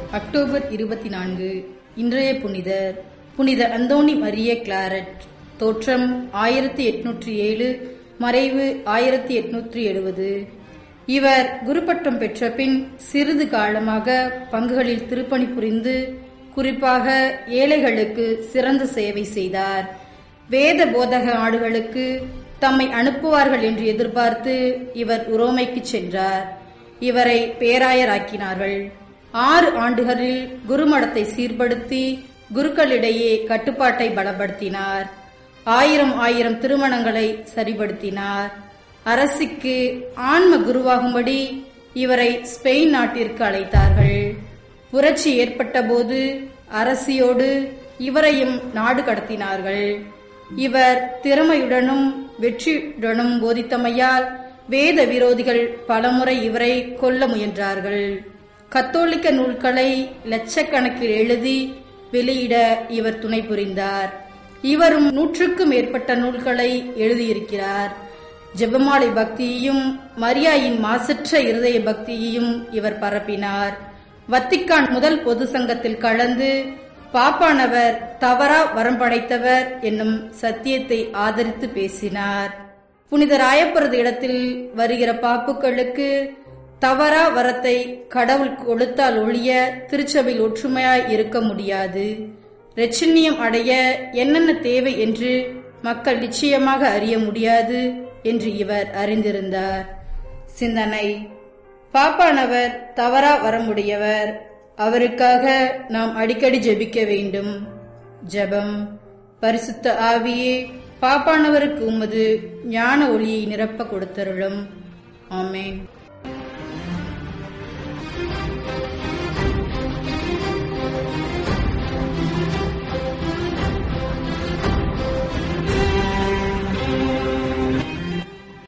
October இருபத்தி நான்கு இன்றைய புனிதர் புனித அந்தோணி மரிய கிளாரட் தோற்றம் ஆயிரத்தி எட்நூற்றி ஏழு மறைவு ஆயிரத்தி எட்நூற்றி எழுபது இவர் குருப்பட்டம் பெற்ற பின் சிறிது காலமாக பங்குகளில் திருப்பணி புரிந்து குறிப்பாக ஏழைகளுக்கு சிறந்த சேவை செய்தார் வேத போதக ஆடுகளுக்கு தம்மை அனுப்புவார்கள் என்று எதிர்பார்த்து இவர் உரோமைக்கு சென்றார் இவரை பேராயராக்கினார்கள் ஆறு ஆண்டுகளில் குருமடத்தை சீர்படுத்தி குருக்களிடையே கட்டுப்பாட்டை பலப்படுத்தினார் ஆயிரம் ஆயிரம் திருமணங்களை சரிபடுத்தினார் அரசிக்கு ஆன்ம குருவாகும்படி இவரை ஸ்பெயின் நாட்டிற்கு அழைத்தார்கள் புரட்சி ஏற்பட்டபோது அரசியோடு இவரையும் நாடு கடத்தினார்கள் இவர் திறமையுடனும் வெற்றியுடனும் போதித்தமையால் வேத விரோதிகள் பலமுறை இவரை கொல்ல முயன்றார்கள் கத்தோலிக்க நூல்களை லட்சக்கணக்கில் எழுதி வெளியிட இவர் துணை புரிந்தார் இவரும் நூற்றுக்கும் மேற்பட்ட நூல்களை எழுதியிருக்கிறார் ஜெபமாலை பக்தியையும் மரியாயின் மாசற்ற இருதய பக்தியையும் இவர் பரப்பினார் வத்திக்கான் முதல் பொது சங்கத்தில் கலந்து பாப்பானவர் தவறா வரம் படைத்தவர் என்னும் சத்தியத்தை ஆதரித்து பேசினார் புனித ராயப்பரது இடத்தில் வருகிற பாப்புக்களுக்கு தவறா வரத்தை கடவுள் கொடுத்தால் ஒழிய திருச்சபையில் ஒற்றுமையாய் இருக்க முடியாது ரெச்சின்னியம் அடைய என்னென்ன தேவை என்று மக்கள் நிச்சயமாக அறிய முடியாது என்று இவர் அறிந்திருந்தார் சிந்தனை பாப்பானவர் தவறா வரமுடையவர் அவருக்காக நாம் அடிக்கடி ஜெபிக்க வேண்டும் ஜெபம் பரிசுத்த ஆவியே பாப்பானவருக்கு உமது ஞான ஒளியை நிரப்ப கொடுத்தருளும் ஆமேன்